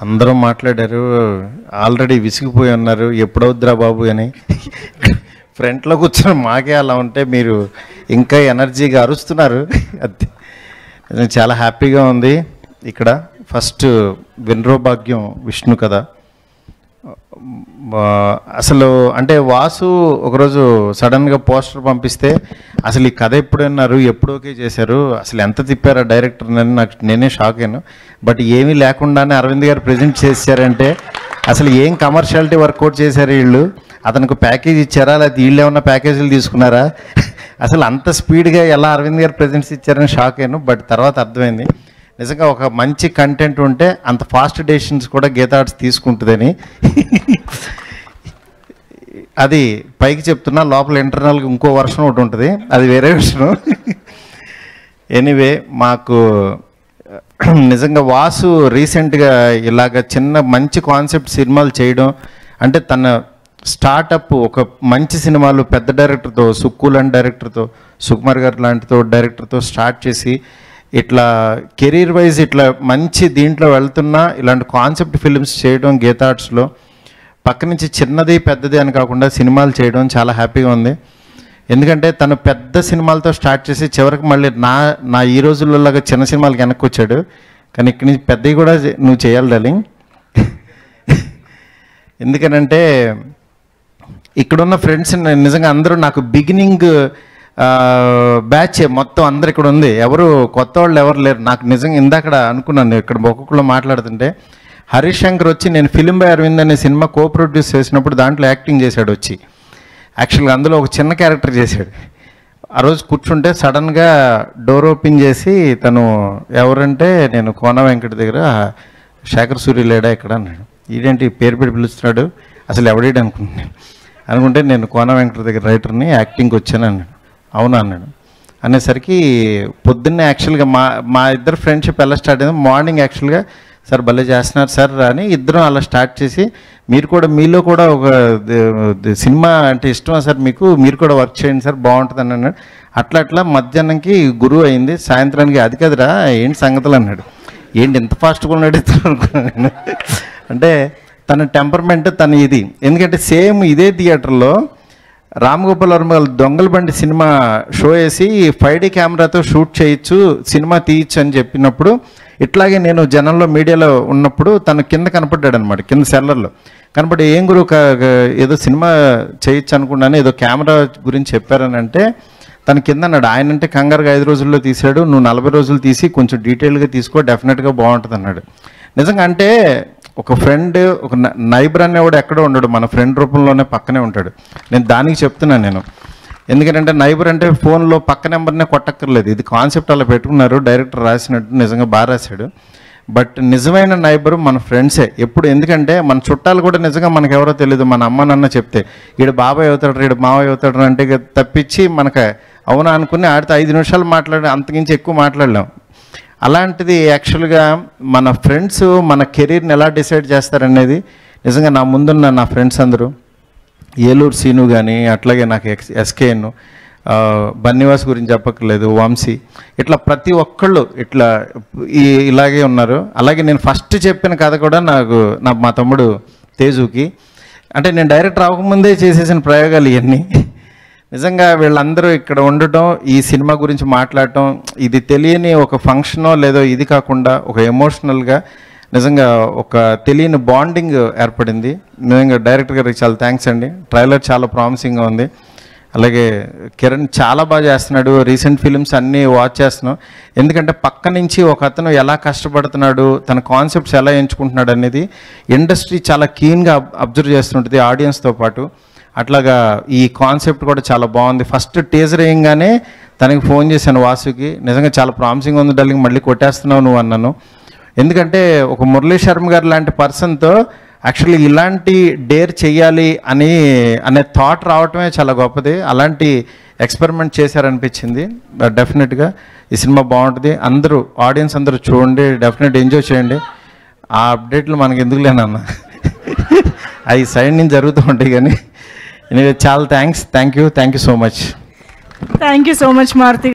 అందరూ మాట్లాడారు ఆల్రెడీ విసిగిపోయి ఉన్నారు ఎప్పుడవుద్దిరా బాబు అని ఫ్రంట్లో కూర్చొని మాకే అలా ఉంటే మీరు ఇంకా ఎనర్జీగా అరుస్తున్నారు అది నిజంగా చాలా హ్యాపీగా ఉంది ఇక్కడ ఫస్ట్ వినరో భాగ్యం విష్ణు కదా ఆ, అసలు అంటే వాసు ఒకరోజు సడన్గా పోస్టర్ పంపిస్తే అసలు ఈ కథ ఎప్పుడు విన్నారు ఎప్పుడు ఓకే చేశారు అసలు ఎంత తిప్పారా డైరెక్టర్ అని నాకు నేనే షాక్ అయ్యాను బట్ ఏమీ లేకుండానే అరవింద్ గారు ప్రజెంట్ చేశారంటే అసలు ఏం కమర్షియాలిటీ వర్కౌట్ చేశారు వీళ్ళు అతనికి ప్యాకేజ్ ఇచ్చారా లేకపోతే వీళ్ళు ఏమన్నా ప్యాకేజీలు తీసుకున్నారా అసలు అంత స్పీడ్గా ఎలా అరవింద్ గారు ప్రజెంట్స్ ఇచ్చారని షాక్ అయ్యాను బట్ తర్వాత అర్థమైంది నిజంగా ఒక మంచి కంటెంట్ ఉంటే అంత ఫాస్ట్ డెసిషన్స్ కూడా గీతా ఆర్ట్స్ తీసుకుంటుందని అది పైకి చెప్తున్నా లోపల ఇంటర్నల్గా ఇంకో వర్షన్ ఒకటి ఉంటుంది అది వేరే విషయం ఎనీవే మాకు నిజంగా వాసు రీసెంట్గా ఇలాగ చిన్న మంచి కాన్సెప్ట్ సినిమాలు చేయడం అంటే తన స్టార్టప్ ఒక మంచి సినిమాలు పెద్ద డైరెక్టర్తో సుక్కు లాంటి డైరెక్టర్తో సుకుమార్ గారు లాంటితో డైరెక్టర్తో స్టార్ట్ చేసి ఇట్లా కెరీర్ వైజ్ ఇట్లా మంచి దీంట్లో వెళ్తున్నా ఇలాంటి కాన్సెప్ట్ ఫిల్మ్స్ చేయడం గీతా ఆర్ట్స్లో పక్క నుంచి చిన్నది పెద్దది అని కాకుండా సినిమాలు చేయడం చాలా హ్యాపీగా ఉంది ఎందుకంటే తను పెద్ద సినిమాలతో స్టార్ట్ చేసి చివరికి మళ్ళీ నా నా ఈ రోజుల్లోలాగా చిన్న సినిమాలకి వెనక్కి వచ్చాడు కానీ ఇక్కడి నుంచి పెద్దవి కూడా చే- నువ్వు చేయాలి డార్లింగ్ ఎందుకనంటే ఇక్కడున్న ఫ్రెండ్స్ నిజంగా అందరూ నాకు బిగినింగ్ బ్యాచ్ మొత్తం అందరు ఇక్కడ ఉంది ఎవరు కొత్త వాళ్ళు ఎవరు లేరు నాకు నిజంగా ఇందాక అనుకున్నాను ఇక్కడ ఒక్కొక్కళ్ళు మాట్లాడుతుంటే హరీష్ శంకర్ వచ్చి నేను ఫిలిం బై అరవింద్ అనే సినిమా కో ప్రొడ్యూస్ చేసినప్పుడు దాంట్లో యాక్టింగ్ చేశాడు వచ్చి యాక్చువల్గా అందులో ఒక చిన్న క్యారెక్టర్ చేశాడు ఆ రోజు కూర్చుంటే సడన్గా డోర్ ఓపెన్ చేసి తను ఎవరంటే నేను కోన వెంకట దగ్గర శేఖర్ సూర్య లేడా ఇక్కడ అన్నాడు ఈడేంటి పేరు పెట్టి పిలుస్తున్నాడు అసలు ఎవడేడు అనుకుంటున్నాను అనుకుంటే నేను కోన వెంకట దగ్గర రైటర్ని యాక్టింగ్కి వచ్చాను అన్నాడు అవునా అన్నాడు అనేసరికి పొద్దున్నే యాక్చువల్గా మా మా ఇద్దరు ఫ్రెండ్షిప్ ఎలా స్టార్ట్ అయింది మార్నింగ్ యాక్చువల్గా సార్ భలే చేస్తున్నారు సార్ అని ఇద్దరం అలా స్టార్ట్ చేసి మీరు కూడా మీలో కూడా ఒక ద- ద- సినిమా అంటే ఇష్టమా సార్ మీకు మీరు కూడా వర్క్ చేయండి సార్ బాగుంటుంది అని అన్నాడు అట్లా అట్లా మధ్యాహ్నంకి గురువు అయింది సాయంత్రానికి అది కదరా ఏంటి సంగతులు అన్నాడు ఏంటి ఇంత ఫాస్ట్గా ఉన్నాడు ఇతను అనుకున్నాను నేను. అంటే తన టెంపర్మెంట్ తన ఇది ఎందుకంటే సేమ్ ఇదే థియేటర్లో రామ్ గోపాల్ వర్మ గారు దొంగల బండి సినిమా షో వేసి ఫైవ్ డీ కెమెరాతో షూట్ చేయొచ్చు సినిమా తీయచ్చు అని చెప్పినప్పుడు ఇట్లాగే నేను జనంలో మీడియాలో ఉన్నప్పుడు తను కింద కనపడ్డాడు అనమాట కింద సెల్లర్లో కనపడి ఏం గురువు క- క- ఏదో సినిమా చేయొచ్చు అనుకున్నాను ఏదో కెమెరా గురించి చెప్పారని అంటే తన కింద అన్నాడు ఆయన అంటే కంగారుగా ఐదు రోజుల్లో తీశాడు నువ్వు నలభై రోజులు తీసి కొంచెం డీటెయిల్గా తీసుకో డెఫినెట్గా బాగుంటుంది అన్నాడు నిజంగా అంటే ఒక ఫ్రెండ్ ఒక న- నైబర్ అనేవాడు ఎక్కడో ఉండడు మన ఫ్రెండ్ రూపంలోనే పక్కనే ఉంటాడు నేను దానికి చెప్తున్నాను నేను ఎందుకంటే నైబర్ అంటే ఫోన్లో పక్క నెంబర్నే కొట్టక్కర్లేదు ఇది కాన్సెప్ట్ అలా పెట్టుకున్నారు డైరెక్టర్ రాసినట్టు నిజంగా బాగా రాశాడు బట్ నిజమైన నైబర్ మన ఫ్రెండ్సే ఎప్పుడు ఎందుకంటే మన చుట్టాలు కూడా నిజంగా మనకు ఎవరో తెలియదు మన అమ్మ నాన్న చెప్తే ఈడు బాబాయ్ అవుతాడు ఈడు మావయ్య అవుతాడు అంటే ఇక తప్పించి మనకు అవునా అనుకుని ఆడితే ఐదు నిమిషాలు మాట్లాడి అంతకించి ఎక్కువ మాట్లాడలేం అలాంటిది యాక్చువల్గా మన ఫ్రెండ్స్ మన కెరీర్ని ఎలా డిసైడ్ చేస్తారనేది నిజంగా నా ముందున్న నా ఫ్రెండ్స్ అందరూ ఏలూరు సీను కానీ అట్లాగే నాకు ఎక్స్ ఎస్కేఎన్ బన్నివాస్ గురించి చెప్పక్కర్లేదు వంశీ ఇట్లా ప్రతి ఒక్కళ్ళు ఇట్లా ఈ ఇలాగే ఉన్నారు అలాగే నేను ఫస్ట్ చెప్పిన కథ కూడా నాకు నా మా తమ్ముడు తేజుకి అంటే నేను డైరెక్ట్ రాకముందే చేసేసిన ప్రయోగాలు ఇవన్నీ నిజంగా వీళ్ళందరూ ఇక్కడ ఉండటం ఈ సినిమా గురించి మాట్లాడటం ఇది తెలియని ఒక ఫంక్షనో లేదో ఇది కాకుండా ఒక ఎమోషనల్గా నిజంగా ఒక తెలియని బాండింగ్ ఏర్పడింది నిజంగా డైరెక్టర్ గారికి చాలా థ్యాంక్స్ అండి ట్రైలర్ చాలా ప్రామిసింగ్గా ఉంది అలాగే కిరణ్ చాలా బాగా చేస్తున్నాడు రీసెంట్ ఫిలిమ్స్ అన్నీ వాచ్ చేస్తున్నాం ఎందుకంటే పక్క నుంచి ఒక అతను ఎలా కష్టపడుతున్నాడు తన కాన్సెప్ట్స్ ఎలా ఎంచుకుంటున్నాడు అనేది ఇండస్ట్రీ చాలా కీన్గా అబ్జర్వ్ చేస్తుంటుంది ఆడియన్స్తో పాటు అట్లాగా ఈ కాన్సెప్ట్ కూడా చాలా బాగుంది ఫస్ట్ టీజర్ వేయంగానే తనకి ఫోన్ చేశాను వాసుకి నిజంగా చాలా ప్రామిసింగ్ ఉంది డార్లింగ్ మళ్ళీ కొట్టేస్తున్నావు నువ్వు అన్నాను ఎందుకంటే ఒక మురళీ శర్మ గారు లాంటి పర్సన్తో యాక్చువల్లీ ఇలాంటి డేర్ చెయ్యాలి అని అనే థాట్ రావటమే చాలా గొప్పది అలాంటి ఎక్స్పెరిమెంట్ చేశారనిపించింది డెఫినెట్గా ఈ సినిమా బాగుంటుంది అందరూ ఆడియన్స్ అందరూ చూడండి డెఫినెట్ ఎంజాయ్ చేయండి ఆ అప్డేట్లు మనకి ఎందుకు లేనన్న అవి సైడ్ నుంచి జరుగుతూ ఉంటాయి కానీ ఎనీవే చాలా thanks thank you thank you so much thank you so much Maruti